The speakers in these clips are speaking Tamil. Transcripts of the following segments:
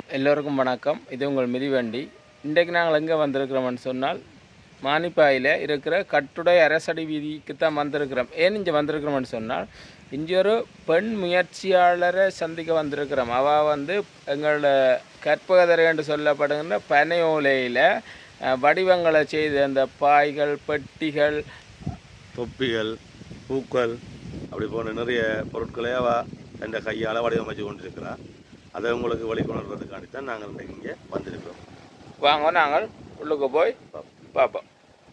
எல்லோருக்கும் வணக்கம் இது உங்கள் மிதிவண்டி இன்றைக்கு நாங்கள் எங்கே வந்திருக்கிறோம்னு சொன்னால் மானிப்பாயில் இருக்கிற கட்டுடை அரசடி வீதிக்கு தான் வந்திருக்கிறோம் ஏன் இங்கே வந்திருக்கிறோம்னு சொன்னால் இங்கே ஒரு பெண் முயற்சியாளரை சந்திக்க வந்திருக்கிறோம் அவள் வந்து எங்களோட கற்பகதரை என்று சொல்லப்படுகின்ற பனை ஓலையில் அஹ், வடிவங்களை செய்து அந்த பாய்கள் பெட்டிகள் தொப்பிகள் பூக்கள் அப்படி போன்ற நிறைய பொருட்களை அவ என்ற கையால் வடிவமைச்சு கொண்டிருக்கிறார் அதை உங்களுக்கு வழிகொணர்றதுக்காண்டி தான் நாங்கள் இன்றைக்கு இங்கே வந்திருக்கிறோம் வாங்க நாங்கள் உள்ளுக்கு போய் பார்ப்போம்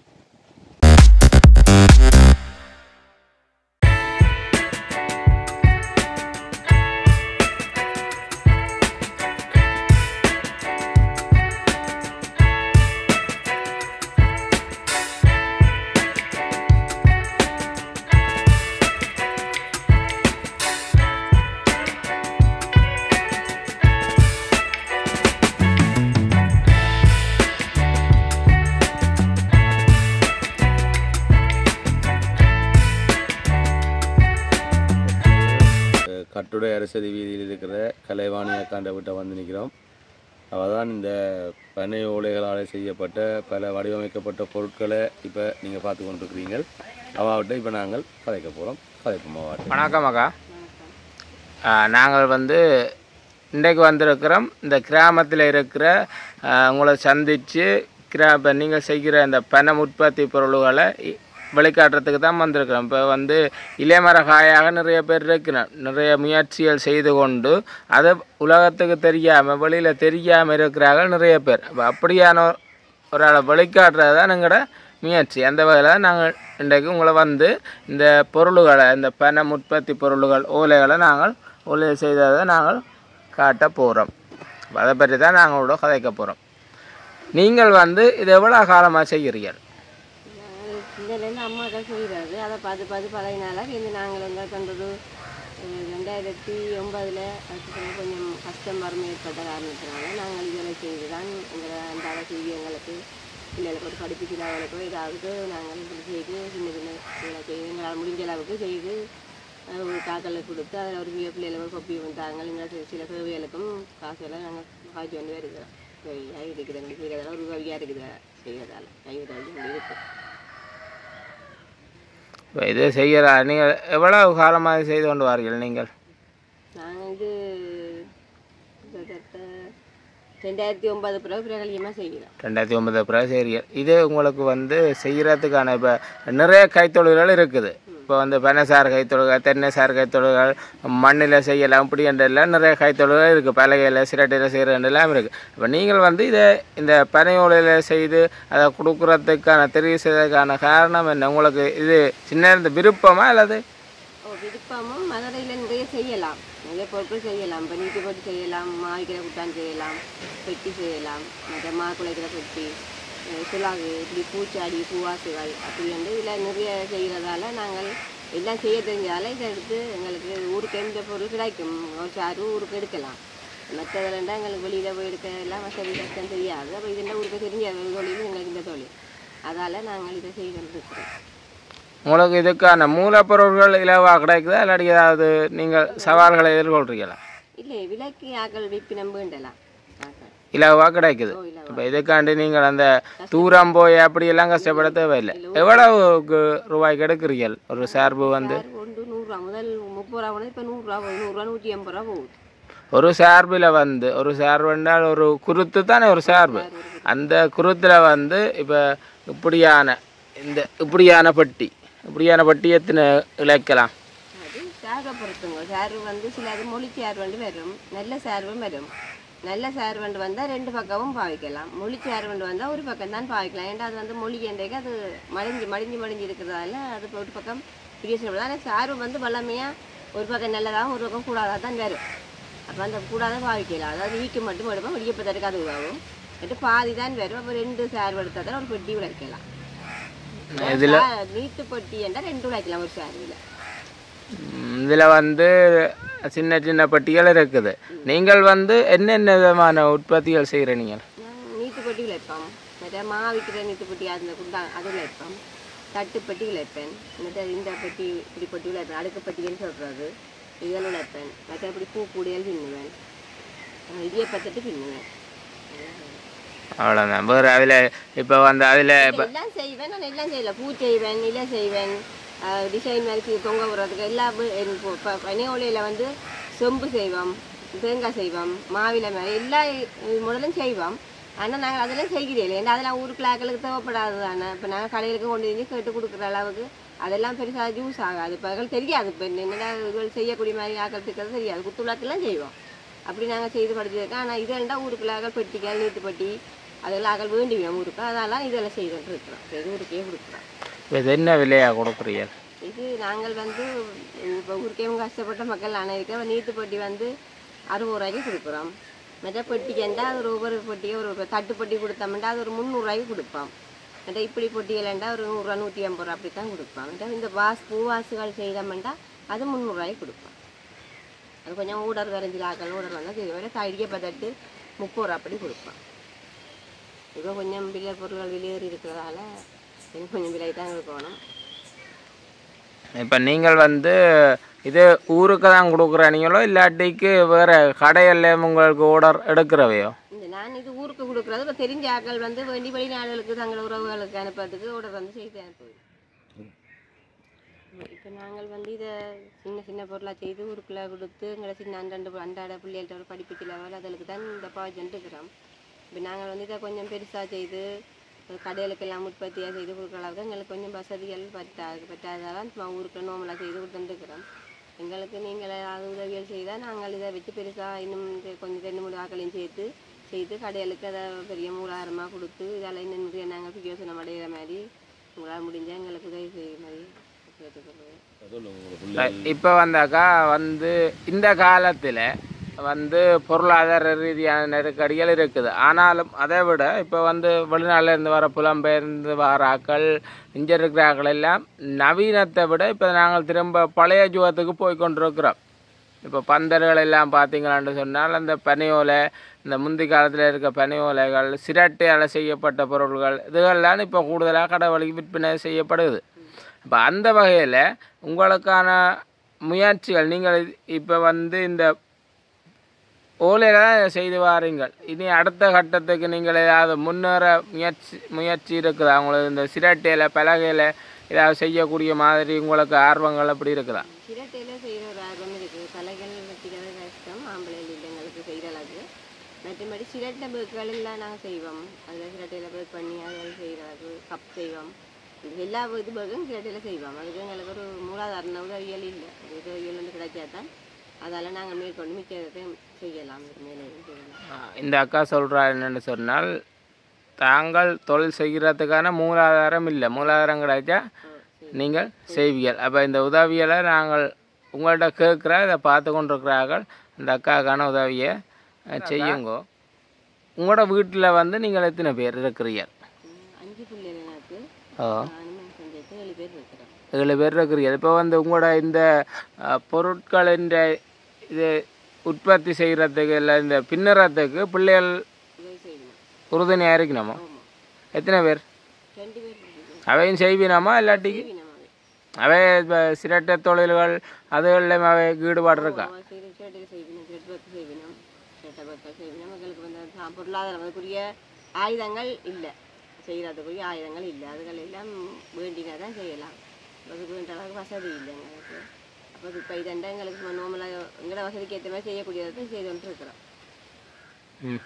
அஹ் கட்டுடை அரசதி வீதியில் இருக்கிற கலைவாணி அக்காண்ட விட்ட வந்து நிற்கிறோம் அவள் தான் இந்த பனை ஓலைகளால் செய்யப்பட்ட பல வடிவமைக்கப்பட்ட பொருட்களை இப்போ நீங்கள் பார்த்து கொண்டிருக்கிறீர்கள் அவாவிட்ட இப்போ நாங்கள் கதைக்க போகிறோம் கதைப்போம் அவாட்ட வணக்கம் அக்கா ஆ, நாங்கள் வந்து இன்றைக்கு வந்திருக்கிறோம் இந்த கிராமத்தில் இருக்கிற ஆ, உங்களை சந்தித்து கிரா இப்போ நீங்கள் செய்கிற இந்த பணம் உற்பத்தி பொருள்களை இ- வெளிக்காட்டுறதுக்கு தான் வந்திருக்கிறோம் இப்போ வந்து இளையமர காயாக நிறைய பேர் இருக்கிறோம் நிறைய முயற்சிகள் செய்து கொண்டு அதை உலகத்துக்கு தெரியாமல் வெளியில் தெரியாமல் இருக்கிறார்கள் நிறைய பேர் அப்போ அப்படியான ஒரு ஆளை வெளிக்காட்டுறது தான் எங்களோட முயற்சி அந்த வகையில் நாங்கள் இன்றைக்கு உங்களை வந்து இந்த பொருள்களை இந்த பணம் உற்பத்தி பொருள்கள் ஓலைகளை நாங்கள் ஓலை செய்ததை நாங்கள் காட்ட போகிறோம் அதை பற்றி தான் நாங்களோட கதைக்க போகிறோம் நீங்கள் வந்து இது எவ்வளோ காலமாக செய்கிறீர்கள் இதுலேருந்து அம்மாக்கள் செய்கிறது அதை பார்த்து பார்த்து பழகினால இது நாங்கள் வந்து கண்டது அஹ், ரெண்டாயிரத்தி ஒன்பதில் அதுக்கு கொஞ்சம் கஷ்டம் வறுமை ஏற்பட்ட காரணத்தினால நாங்கள் இதில் செய்து தான் எங்களை அன்றாட செய்தி எங்களுக்கு பிள்ளைகளுக்கு ஒரு படிப்புக்கிறாங்களுக்கோ ஏதாவது நாங்கள் இப்படி செய்து சின்ன சின்ன வேலை செய்து எங்களால் முடிஞ்ச அளவுக்கு செய்து அஹ், ஒரு காக்களுக்கு கொடுத்து அதில் ஒரு பிய பிள்ளைகளுக்கு கொப்பி வந்தாங்க எங்களை சில தேவைகளுக்கும் காசெல்லாம் நாங்கள் காய்ச்சி கொண்டு வருகிறோம் உதவியாக இருக்குது எங்களுக்கு செய்கிறதால ஒரு உதவியாக இருக்குது செய்கிறதால கை உதவி இருக்குது இப்போ இது செய்கிற நீங்கள் எவ்வளவு காலமாக செய்து கொண்டு வார்கள் நீங்கள் நாங்கள் இது கிட்டத்தட்ட ரெண்டாயிரத்தி ஒன்பது பிறகு பிரகலியமாக செய்கிறோம் ரெண்டாயிரத்தி ஒன்பது பிறகு செய்கிறீர்கள் இது உங்களுக்கு வந்து செய்கிறதுக்கான இப்போ நிறைய கைத்தொழில்கள் இருக்குது இப்போ வந்து பனைசார் கைத்தொழில்கள் தென்னைசார் கைத்தொழில்கள் மண்ணில் செய்யலாம் இப்படி என்றெல்லாம் நிறைய கைத்தொழில்கள் இருக்குது பலகையில் சிரட்டையில் செய்கிறதெல்லாம் இருக்குது இப்போ நீங்கள் வந்து இதை இந்த பனை ஓலையில் செய்து அதை கொடுக்குறதுக்கான தெரிவு செய்வதற்கான காரணம் என்ன உங்களுக்கு இது சின்ன இருந்த விருப்பமா அல்லது ஓ விருப்பமும் மதுரையில் நிறைய செய்யலாம் நிறைய பொருட்கள் செய்யலாம் இப்போ நீட்டு போட்டு செய்யலாம் மாவிக்கிற குட்டான் செய்யலாம் பெட்டி செய்யலாம் மற்ற மா குலைக்கிற பெட்டி அஹ் சுலாகு இப்படி பூச்சாடி பூவாசுகள் அப்படி வந்து இதில் நிறைய செய்கிறதால நாங்கள் எல்லாம் செய்ய தெரிஞ்சதால இதை எடுத்து எங்களுக்கு ஊருக்கு எந்த பொருள் கிடைக்கும் ஒரு சாறு ஊருக்கு எடுக்கலாம் மற்றதுலண்டா எங்களுக்கு வெளியில் போய் எடுக்க எல்லாம் வசதி கஷ்டம் தெரியாது அப்போ இதெல்லாம் ஊருக்கு தெரிஞ்ச ஒரு தொழில் எங்களுக்கு இந்த தொழில் அதால் நாங்கள் இதை செய்து இருக்கிறோம் உங்களுக்கு இதுக்கான மூலப்பொருட்கள் இலவாக கிடைக்குதா இல்லாட்டி ஏதாவது நீங்கள் சவால்களை எதிர்கொள்கிறீங்களா இல்லை விலைக்கு ஆக்கள் விற்பினம் வேண்டலாம் ஆக்கள் இலவாக கிடைக்குது ஓ இல்லை இப்போ இதுக்காண்டி நீங்கள் அந்த தூரம் போய் அப்படியெல்லாம் கஷ்டப்பட தேவையில்லை எவ்வளவுக்கு ரூபாய்க்கு எடுக்கிறீர்கள் ஒரு சார்பு வந்து சார் ஒன்று நூறுரூவா முதல் முப்பது ரூபா போனது இப்போ நூறுரூவா போகுது நூறுரூவா நூற்றி எண்பது ரூபா போகுது ஒரு சார்பில் வந்து ஒரு சார்பு என்றால் ஒரு குருத்து தானே ஒரு சார்பு அந்த குருத்தில் வந்து இப்போ இப்படியான இந்த இப்படியான பெட்டி இப்படியான பெட்டி எத்தனை இழைக்கலாம் அது சார்பை பொறுத்துங்க சார்பு வந்து சில அது மொழி சார் வந்து வரும் நல்ல சார்பும் வரும் நல்ல சார் வண்டு வந்தால் ரெண்டு பக்கமும் பாவிக்கலாம் மொழி சார் வண்டு வந்தால் ஒரு பக்கம் தான் பாவிக்கலாம் ஏன்டா அது வந்து மொழி என்றைக்கு அது மடிஞ்சு மடிஞ்சு மடிஞ்சு இருக்கிறதால அது ஒரு பக்கம் பிரிய சொல்லுது ஆனால் சார்பு வந்து வல்லமையாக ஒரு பக்கம் நல்லதாகவும் ஒரு பக்கம் கூடாதாக தான் வரும் அப்போ அந்த கூடாத பாவிக்கலாம் அதாவது ஈக்கு மட்டும் எடுப்போம் விடியப்பதற்கு அது உதவும் എന്നിട്ട് பாதி தான் வரும் அப்போ ரெண்டு சார் எடுத்தால் தான் ஒரு பெட்டி உழைக்கலாம் இதில் நீட்டு பெட்டி என்றால் ரெண்டு உழைக்கலாம் ஒரு சார்பில் இதில் வந்து சின்ன சின்ன பெட்டிகள் இருக்குது நீங்கள் வந்து என்னென்ன விதமான உற்பத்திகள் செய்கிற நீங்கள் நீட்டு பெட்டி உழைப்போம் மற்ற மாவிக்கிற நீட்டு பெட்டி அந்த குண்டா அது உழைப்போம் தட்டு பெட்டி உழைப்பேன் എന്നിട്ട് இந்த பெட்டி இப்படி பெட்டி உழைப்பேன் அடுக்கு பெட்டின்னு சொல்கிறது இதெல்லாம் உழைப்பேன் மற்றபடி பூ கூடியல் பின்னுவேன் இடியப்பத்தட்டு பின்னுவேன் அவ்வளோதான் வேறு அதில் இப்போ வந்து அதில் இப்போ எல்லாம் செய்வேன் நான் எல்லாம் செய்யல பூ செய்வேன் இலை செய்வேன் டிசைன் மாதிரி செய்ய தொங்க விடுறதுக்கு எல்லா பனியோலையில் வந்து சொம்பு செய்வோம் தேங்காய் செய்வோம் மாவிலை மாதிரி எல்லா முதலும் செய்வோம் ஆனால் நாங்கள் அதெல்லாம் செய்கிறீங்க ஏன்னா அதெல்லாம் ஊருக்குள்ள ஆக்களுக்கு தேவைப்படாது தானே இப்போ நாங்கள் கடையிலுக்கு கொண்டு வந்து கேட்டு கொடுக்குற அளவுக்கு அதெல்லாம் பெருசாக ஜூஸ் ஆகாது இப்போ எங்களுக்கு தெரியாது இப்போ என்னடா இதுகள் செய்யக்கூடிய மாதிரி ஆக்கள் இருக்கிறது தெரியாது குத்துலாக்கெல்லாம் செய்வோம் அப்படி நாங்கள் செய்து படிச்சிருக்கோம் ஆனால் இதெல்லாம் ஊருக்குள்ள ஆக்கள் பெட்டிக்கால் நீட்டு பட்டி அதெல்லாம் ஆக்கள் வேண்டிவிடும் ஊருக்கு அதெல்லாம் இதெல்லாம் செய்துட்டு இருக்கிறோம் இது ஊருக்கே கொடுக்குறோம் இது என்ன விலையாக கொடுக்குறீங்க இது நாங்கள் வந்து இப்போ ஊருக்கே கஷ்டப்பட்ட மக்கள் அனைவருக்கும் நீட்டு பெட்டி வந்து அறுபது ரூபாய்க்கு கொடுக்குறோம் மற்ற பெட்டிக்கண்டா ஒரு ஒவ்வொரு பெட்டிக்கு ஒரு தட்டு பெட்டி கொடுத்தோம்னா அது ஒரு முந்நூறுரூவாய்க்கு கொடுப்போம் மற்ற இப்படி பொட்டிகளண்டா ஒரு நூறுரூவா நூற்றி ஐம்பது ரூபா அப்படி தான் கொடுப்போம் மற்ற இந்த வாஸ் பூவாசுகள் செய்தோம்னா அது முந்நூறுரூவாய்க்கு கொடுப்போம் அது கொஞ்சம் ஊடர் கரைஞ்சில் ஆக்கள் ஊடர் வந்தால் இது வரை தடிக்க பதட்டு முப்பது ரூபா அப்படி கொடுப்போம் இப்போ கொஞ்சம் விலை பொருட்கள் வெளியேறி இருக்கிறதால எனக்கு கொஞ்சம் விலை தான் இருக்கணும் இப்போ நீங்கள் வந்து இது ஊருக்கு தான் கொடுக்குறீங்களோ இல்லாட்டிக்கு வேறு கடையில் உங்களுக்கு ஆர்டர் எடுக்கிறவையோ இந்த நான் இது ஊருக்கு கொடுக்குறது இப்போ தெரிஞ்ச ஆட்கள் வந்து வேண்டி வெளிநாடுகளுக்கு தங்கள் உறவுகளுக்கு அனுப்புறதுக்கு ஆர்டர் வந்து செய்து அனுப்புது இப்போ நாங்கள் வந்து இதை சின்ன சின்ன பொருளாக செய்து ஊருக்குள்ளே கொடுத்து எங்களை சின்ன அண்டண்டு அண்டாட பிள்ளைகள்ட்ட ஒரு படிப்புக்கு லெவல் அதுகளுக்கு தான் இந்த ப்ராஜெக்ட் இருக்கிறோம் இப்போ நாங்கள் வந்து இதை கொஞ்சம் பெருசாக செய்து கடைகளுக்கெல்லாம் உற்பத்தியாக செய்து கொடுக்குற அளவுக்கு எங்களுக்கு கொஞ்சம் வசதிகள் பற்றாது பற்றாததால் சும்மா ஊருக்கு நோமலாக செய்து கொடுத்துருக்குறோம் எங்களுக்கு நீங்கள் ஏதாவது உதவிகள் செய்தால் நாங்கள் இதை வச்சு பெருசாக இன்னும் இது கொஞ்சம் ரெண்டு மூணு ஆக்களையும் சேர்த்து செய்து கடைகளுக்கு அதை பெரிய மூலாதாரமாக கொடுத்து இதால் இன்னும் நிறைய நாங்கள் பிரயோசனம் அடைகிற மாதிரி உங்களால் முடிஞ்சால் எங்களுக்கு உதவி செய்கிற மாதிரி கேட்டுக்கொள்வேன் சொல்லுங்க உங்களை பிள்ளை இப்போ வந்தாக்கா வந்து இந்த காலத்தில் வந்து பொருளாதார ரீதியான நெருக்கடிகள் இருக்குது ஆனாலும் அதை விட இப்போ வந்து வெளிநாட்டுல இருந்து வர புலம்பெயர்ந்து வர ஆக்கள் இங்கே இருக்கிற ஆக்கள் எல்லாம் நவீனத்தை விட இப்போ நாங்கள் திரும்ப பழைய ஜுகத்துக்கு போய் கொண்டிருக்கிறோம் இப்போ பந்தர்கள் எல்லாம் பார்த்தீங்களான்னு சொன்னால் அந்த பனையோலை இந்த முந்தி காலத்தில் இருக்க பனையோலைகள் சிரட்டையால் செய்யப்பட்ட பொருட்கள் இதுகள்லாம் இப்போ கூடுதலாக கடவுளுக்கு விற்பனை செய்யப்படுது இப்போ அந்த வகையில் உங்களுக்கான முயற்சிகள் நீங்கள் இப்போ வந்து இந்த ஓலையில் தான் செய்து வாரீங்கள் இனி அடுத்த கட்டத்துக்கு நீங்கள் ஏதாவது முன்னேற முயற்சி முயற்சி இருக்குதா உங்களுக்கு இந்த சிரட்டையில் பலகையில் ஏதாவது செய்யக்கூடிய மாதிரி உங்களுக்கு ஆர்வங்கள் அப்படி இருக்குதா சிரட்டையில் செய்கிற ஒரு ஆர்வம் இருக்குது தலைகள் வைக்கிறது கஷ்டம் ஆம்பளை இல்லைங்களுக்கு செய்கிற அளவுக்கு மற்றபடி சிரட்டை பேக்குகள் எல்லாம் நாங்கள் செய்வோம் அதில் சிரட்டையில் பேக் பண்ணி அதில் செய்கிற அளவுக்கு கப் செய்வோம் இந்த எல்லா இது பேக்கும் சிரட்டையில் செய்வோம் அதுக்கு எங்களுக்கு ஒரு மூலாதாரண உதவியல் இல்லை அந்த உதவியல் வந்து கிடைச்சா தான் அதால் நாங்கள் மேற்கொண்டு மிச்சத்தை செய்யலாம் இதுக்கு மேலே செய்யலாம் ஆ, இந்த அக்கா சொல்கிறா என்னென்னு சொன்னால் தாங்கள் தொழில் செய்கிறதுக்கான மூலாதாரம் இல்லை மூலாதாரம் கிடைச்சா நீங்கள் செய்வீர்கள் அப்போ இந்த உதவியலை நாங்கள் உங்கள்கிட்ட கேட்குற இதை பார்த்து கொண்டிருக்கிறார்கள் இந்த அக்காக்கான உதவியை அஹ், செய்யுங்கோ உங்களோட வீட்டில் வந்து நீங்கள் எத்தனை பேர் இருக்கிறீர்கள் உம், அஞ்சு பிள்ளைகள் எனக்கு ஓ நானும் செஞ்சுட்டு ஏழு பேர் இருக்கிறோம் ஏழு பேர் இருக்கிறீர்கள் இப்போ வந்து உங்களோட இந்த அஹ், பொருட்களின் இது உற்பத்தி செய்கிறதுக்கு இல்லை இந்த பின்னுறதுக்கு பிள்ளைகள் உதவி செய்யணும் உறுதுணையாக இருக்கணுமா ஆமாம் எத்தனை பேர் ரெண்டு பேர் இருக்கணும். அவையும் செய்வினாமா இல்லாட்டிக்கு செய்வினமாவே அவை இப்போ சிரட்டை தொழில்கள் அதுகள்லையும் அவை ஈடுபாடு இருக்கா சரி சேட்டையில் செய்வினம் செட்டு பத்து செய்வினம் சேட்டை பத்து செய்வினம் எங்களுக்கு வந்து சா- பொருளாதாரம் அதுக்குரிய ஆயுதங்கள் இல்லை செய்கிறதுக்குரிய ஆயுதங்கள் இல்லை அதுகள் எல்லாம் வேண்டினா தான் செய்யலாம் அதுக்கு வேண்ட அளவுக்கு வசதி இல்லை எங்களுக்கு அப்போ இப்போ இதண்டா எங்களுக்கு சும்மா நோமலாக எங்களோட வசதிக்கு ஏற்ற மாதிரி செய்யக்கூடியதை செய்து கொண்டு இருக்கிறோம் ம்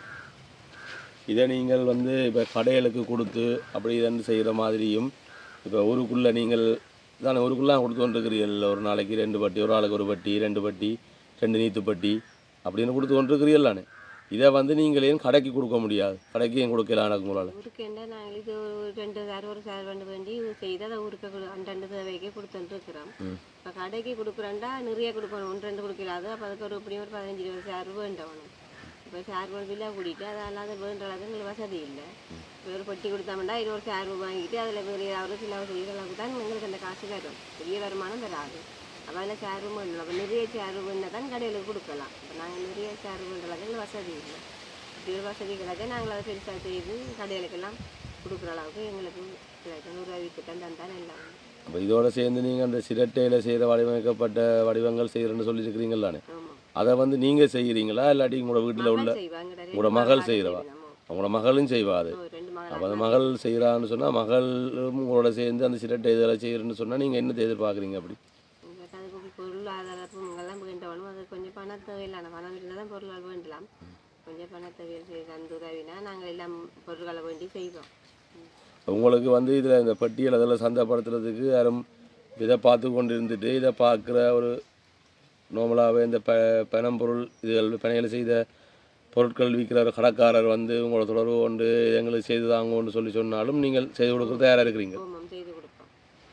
இதை நீங்கள் வந்து இப்போ கடைகளுக்கு கொடுத்து அப்படி இதன்னு செய்கிற மாதிரியும் இப்போ ஊருக்குள்ளே நீங்கள் தானே ஊருக்குள்ளே கொடுத்து கொண்டிருக்கிறீர்கள் ஒரு நாளைக்கு ரெண்டு பட்டி ஒரு ஆளுக்கு ஒரு பட்டி ரெண்டு பட்டி ரெண்டு நீத்து பட்டி அப்படின்னு கொடுத்து கொண்டிருக்கிறீர்களானே இதை வந்து நீங்கள் ஏன் கடைக்கு கொடுக்க முடியாது கடைக்கு ஏன் கொடுக்கலாம் எனக்கு உங்களால் ஊருக்குண்டா நாங்கள் இது ஒரு ரெண்டு சார் ஒரு சார் ரெண்டு வேண்டி செய்து அதை ஊருக்கு கொடு- அண்டண்டு தேவைக்கு கொடுத்துட்டு இருக்கிறோம் ம். இப்போ கடைக்கு கொடுக்குறேன்டா நிறைய கொடுக்கணும் ஒன்று ரெண்டு கொடுக்கலாது அப்போ அதுக்கு ஒரு இப்படி ஒரு பதினஞ்சு இருபது சார் வேண்டணும் இப்போ சார் விலை கூட்டிட்டு அது அல்லாத வேண்ட அளவுக்கு எங்களுக்கு வசதி இல்லை இப்போ ஒரு பெட்டி கொடுத்தோம்னா இது ஒரு சார் வாங்கிட்டு அதில் வேறு ஏதாவது சில வசதி அளவுக்கு தான் எங்களுக்கு அந்த காசு வரும் பெரிய வருமானம் வராது அப்போ அதில் சேர் வேணும் அப்போ நிறைய சேர் வேணால் தான் கடையில் கொடுக்கலாம் இப்போ நாங்கள் நிறைய சேர் வேண்ட அளவுக்கு எங்களுக்கு வசதி இல்லை இப்படி ஒரு வசதி கிடைச்சா நாங்கள் அதை பெருசாக செய்து கடைகளுக்கெல்லாம் கொடுக்குற அளவுக்கு எங்களுக்கு கிடைக்கும் நூறுரூவா வித்துட்டம் தந்தால் எல்லாம் அப்போ இதோட சேர்ந்து நீங்கள் அந்த சிரட்டையில் செய்கிற வடிவமைக்கப்பட்ட வடிவங்கள் செய்கிறேன்னு சொல்லியிருக்கிறீங்களானே ஆமாம் அதை வந்து நீங்கள் செய்கிறீங்களா இல்லாட்டி உங்களோட வீட்டில் உள்ள செய்வாங்க உங்களோட மகள் செய்கிறவா உங்களோட மகளும் செய்வா அது ரெண்டு மகள் அப்போ அந்த மகள் செய்கிறான்னு சொன்னால் மகளும் உங்களோட சேர்ந்து அந்த சிரட்டை இதெல்லாம் செய்கிறேன்னு சொன்னால் நீங்கள் என்ன எதிர்பார்க்குறீங்க அப்படி எங்களுக்கு அதுக்கு பொருளாதார எல்லாம் வேண்டணும் அது கொஞ்சம் பண தேவையில்லான பணம் இருந்தால் தான் பொருளால் வேண்டலாம் கொஞ்சம் பண தேவையில் செய்ய தந்து உதவினா நாங்கள் எல்லாம் பொருட்களை வேண்டி செய்வோம் உங்களுக்கு வந்து இதில் இந்த பட்டியல் அதெல்லாம் சந்தைப்படுத்துறதுக்கு யாரும் இதை பார்த்து கொண்டு இருந்துட்டு இதை பார்க்குற ஒரு நார்மலாகவே இந்த ப பணம்பொருள் இதுகள் பணிகளை செய்த பொருட்கள் விற்கிற ஒரு கடைக்காரர் வந்து உங்களோட தொடர்பு கொண்டு எங்களுக்கு செய்து தாங்கன்னு சொல்லி சொன்னாலும் நீங்கள் செய்து கொடுக்குற தயாராக இருக்கிறீங்க ஹோமம் செய்து கொடுப்போம்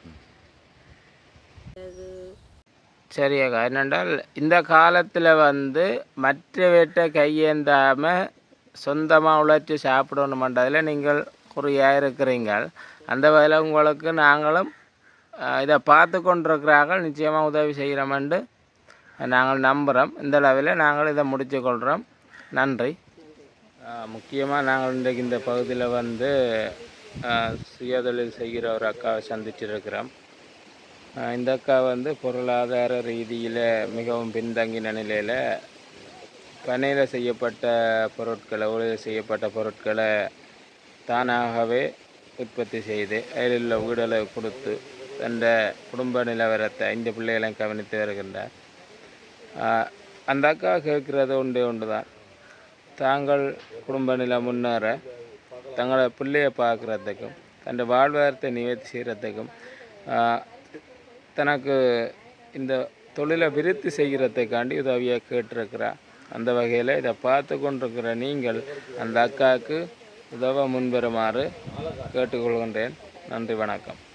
சரி அக்கா என்னென்றால் இந்த காலத்தில் வந்து மற்றவற்றை கையேந்தாமல் சொந்தமாக உழைச்சி சாப்பிடணுமென்றதில் நீங்கள் குறியாக இருக்கிறீங்க அந்த வகையில் உங்களுக்கு நாங்களும் அஹ், இதை பார்த்து கொண்டிருக்கிறார்கள் நிச்சயமாக உதவி செய்கிறோமென்று நாங்கள் நம்புகிறோம் இந்த அளவில் நாங்கள் இதை முடித்து கொள்கிறோம் நன்றி முக்கியமாக நாங்கள் இன்றைக்கு இந்த பகுதியில் வந்து அஹ், சுயதொழில் செய்கிற ஒரு அக்காவை சந்திச்சிருக்கிறோம் அஹ் இந்த அக்கா வந்து பொருளாதார ரீதியில் மிகவும் பின்தங்கின நிலையில் பனையில் செய்யப்பட்ட பொருட்களை உதவி செய்யப்பட்ட பொருட்களை தானாகவே உற்பத்தி செய்து அதில் உள்ள வீடுகளை கொடுத்து தந்த குடும்ப நிலவரத்தை ஐந்து பிள்ளைகளையும் கவனித்து வருகின்றார் அஹ் அந்த அக்கா கேட்குறது ஒன்றே ஒன்று தான் தாங்கள் குடும்ப நிலை முன்னேற தங்களோட பிள்ளையை பார்க்குறதுக்கும் தன் வாழ்வாதாரத்தை நிவர்த்தி செய்கிறதுக்கும் தனக்கு இந்த தொழிலை விருத்தி செய்கிறதுக்காண்டி உதவியை கேட்டிருக்கிறா அந்த வகையில் இதை பார்த்து கொண்டிருக்கிற நீங்கள் அந்த அக்காவுக்கு உதவ முன்வருமாறு கேட்டுக்கொள்கின்றேன் நன்றி வணக்கம்